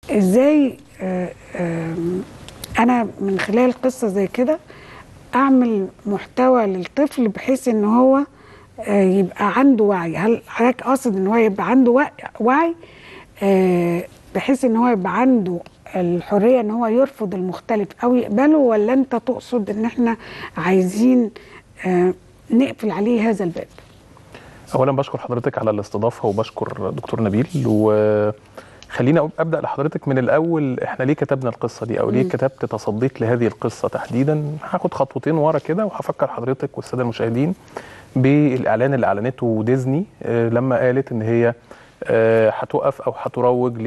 ازاي آه، آم، انا من خلال قصه زي كده اعمل محتوى للطفل بحيث ان هو آه، يبقى عنده وعي هل حضرتك قاصد ان هو يبقى عنده وعي, وعي آه، بحيث ان هو يبقى عنده الحريه ان هو يرفض المختلف او يقبله ولا انت تقصد ان احنا عايزين آه، نقفل عليه هذا الباب اولا بشكر حضرتك على الاستضافه وبشكر دكتور نبيل وخلينا ابدا لحضرتك من الاول احنا ليه كتبنا القصه دي او ليه مم. كتبت تصديت لهذه القصه تحديدا هاخد خطوتين ورا كده وهفكر حضرتك والساده المشاهدين بالاعلان اللي اعلنته ديزني آه، لما قالت ان هي آه، هتقف او هتروج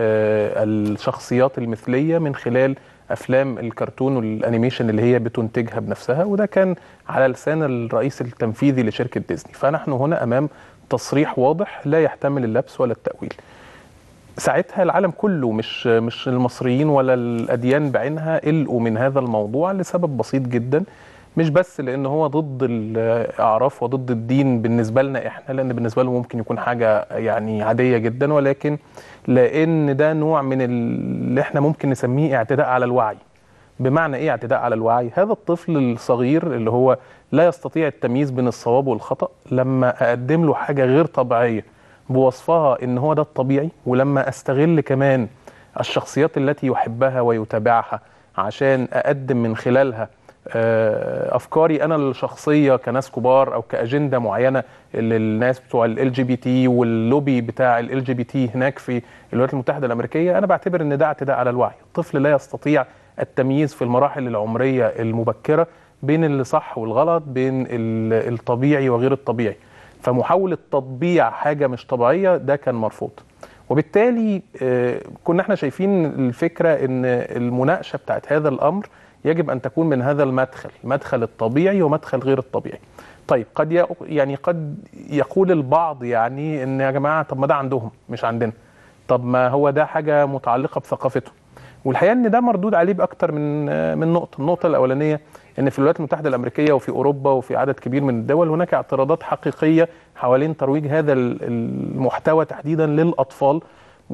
للشخصيات المثليه من خلال افلام الكرتون والانيميشن اللي هي بتنتجها بنفسها وده كان على لسان الرئيس التنفيذي لشركه ديزني فنحن هنا امام تصريح واضح لا يحتمل اللبس ولا التاويل ساعتها العالم كله مش مش المصريين ولا الاديان بعينها قلقوا من هذا الموضوع لسبب بسيط جدا مش بس لان هو ضد الاعراف وضد الدين بالنسبه لنا احنا لان بالنسبه له ممكن يكون حاجه يعني عاديه جدا ولكن لان ده نوع من اللي احنا ممكن نسميه اعتداء على الوعي بمعنى ايه اعتداء على الوعي هذا الطفل الصغير اللي هو لا يستطيع التمييز بين الصواب والخطا لما اقدم له حاجه غير طبيعيه بوصفها ان هو ده الطبيعي ولما استغل كمان الشخصيات التي يحبها ويتابعها عشان اقدم من خلالها آه، افكاري انا الشخصيه كناس كبار او كاجنده معينه للناس بتوع ال جي بي تي واللوبي بتاع ال جي بي تي هناك في الولايات المتحده الامريكيه انا بعتبر ان ده اعتداء على الوعي الطفل لا يستطيع التمييز في المراحل العمريه المبكره بين اللي صح والغلط بين ال- الطبيعي وغير الطبيعي فمحاوله تطبيع حاجه مش طبيعيه ده كان مرفوض وبالتالي آه، كنا احنا شايفين الفكره ان المناقشه بتاعت هذا الامر يجب ان تكون من هذا المدخل مدخل الطبيعي ومدخل غير الطبيعي طيب قد ي- يعني قد يقول البعض يعني ان يا جماعه طب ما ده عندهم مش عندنا طب ما هو ده حاجه متعلقه بثقافتهم والحقيقه ان ده مردود عليه باكتر من من نقطه النقطه الاولانيه ان في الولايات المتحده الامريكيه وفي اوروبا وفي عدد كبير من الدول هناك اعتراضات حقيقيه حوالين ترويج هذا ال- المحتوى تحديدا للاطفال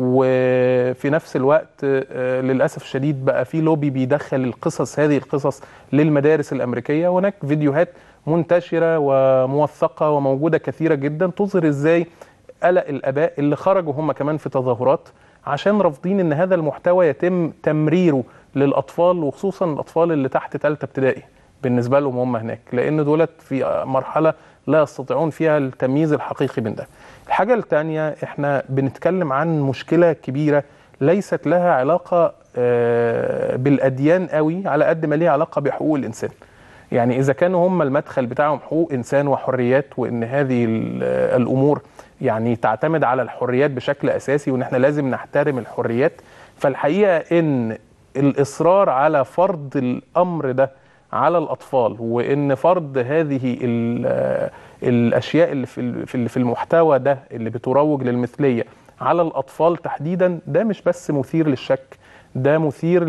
وفي نفس الوقت آه، للاسف الشديد بقى في لوبي بيدخل القصص هذه القصص للمدارس الامريكيه وهناك فيديوهات منتشره وموثقه وموجوده كثيره جدا تظهر ازاي قلق الاباء اللي خرجوا هم كمان في تظاهرات عشان رافضين ان هذا المحتوى يتم تمريره للاطفال وخصوصا الاطفال اللي تحت ثالثه ابتدائي بالنسبه لهم هم هناك لان دولت في مرحله لا يستطيعون فيها التمييز الحقيقي من ده. الحاجه الثانيه احنا بنتكلم عن مشكله كبيره ليست لها علاقه آه، بالاديان قوي على قد ما ليها علاقه بحقوق الانسان. يعني اذا كانوا هم المدخل بتاعهم حقوق انسان وحريات وان هذه ال- الامور يعني تعتمد على الحريات بشكل اساسي وان احنا لازم نحترم الحريات فالحقيقه ان الاصرار على فرض الامر ده على الاطفال وان فرض هذه ال- الاشياء اللي في ال- في ال- في المحتوى ده اللي بتروج للمثليه على الاطفال تحديدا ده مش بس مثير للشك ده مثير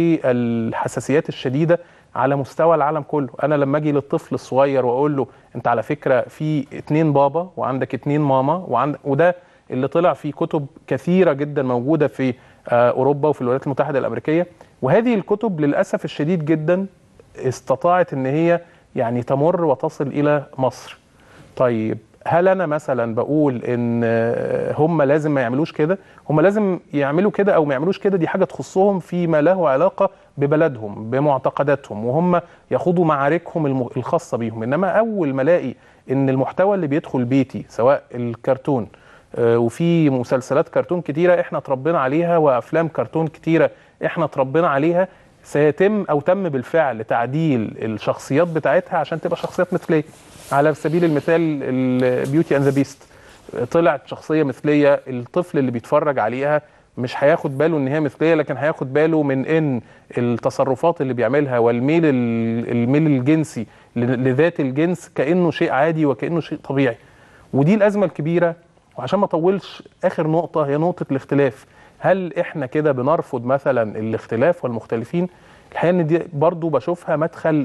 للحساسيات الشديده على مستوى العالم كله انا لما اجي للطفل الصغير واقول له انت على فكره في اتنين بابا وعندك اتنين ماما وعند وده اللي طلع في كتب كثيره جدا موجوده في آه، اوروبا وفي الولايات المتحده الامريكيه وهذه الكتب للاسف الشديد جدا استطاعت ان هي يعني تمر وتصل الى مصر طيب هل انا مثلا بقول ان آه، هم لازم ما يعملوش كده هم لازم يعملوا كده او ما يعملوش كده دي حاجه تخصهم فيما له علاقه ببلدهم بمعتقداتهم وهم يخوضوا معاركهم الم- الخاصه بيهم انما اول ما الاقي ان المحتوى اللي بيدخل بيتي سواء الكرتون آه، وفي مسلسلات كرتون كتيره احنا اتربينا عليها وافلام كرتون كتيره احنا اتربينا عليها سيتم او تم بالفعل تعديل الشخصيات بتاعتها عشان تبقى شخصيات مثليه على سبيل المثال البيوتي اند ذا بيست طلعت شخصيه مثليه الطفل اللي بيتفرج عليها مش هياخد باله ان هي مثليه لكن هياخد باله من ان التصرفات اللي بيعملها والميل ال- الميل الجنسي ل- لذات الجنس كانه شيء عادي وكانه شيء طبيعي ودي الازمه الكبيره وعشان ما اطولش اخر نقطه هي نقطه الاختلاف هل احنا كده بنرفض مثلا الاختلاف والمختلفين الحقيقه ان دي برضو بشوفها مدخل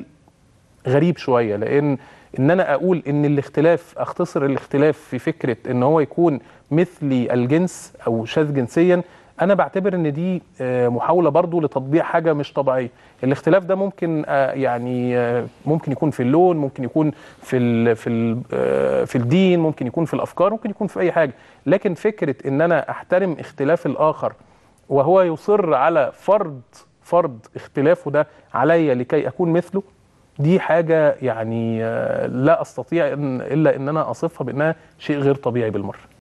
غريب شويه لان ان انا اقول ان الاختلاف اختصر الاختلاف في فكره ان هو يكون مثلي الجنس او شاذ جنسيا انا بعتبر ان دي آه، محاوله برضو لتطبيع حاجه مش طبيعيه الاختلاف ده ممكن آه، يعني آه، ممكن يكون في اللون ممكن يكون في ال في ال آه، في الدين ممكن يكون في الافكار ممكن يكون في اي حاجه لكن فكره ان انا احترم اختلاف الاخر وهو يصر على فرض فرض اختلافه ده عليا لكي اكون مثله دي حاجه يعني آه، لا استطيع إن الا ان انا اصفها بانها شيء غير طبيعي بالمره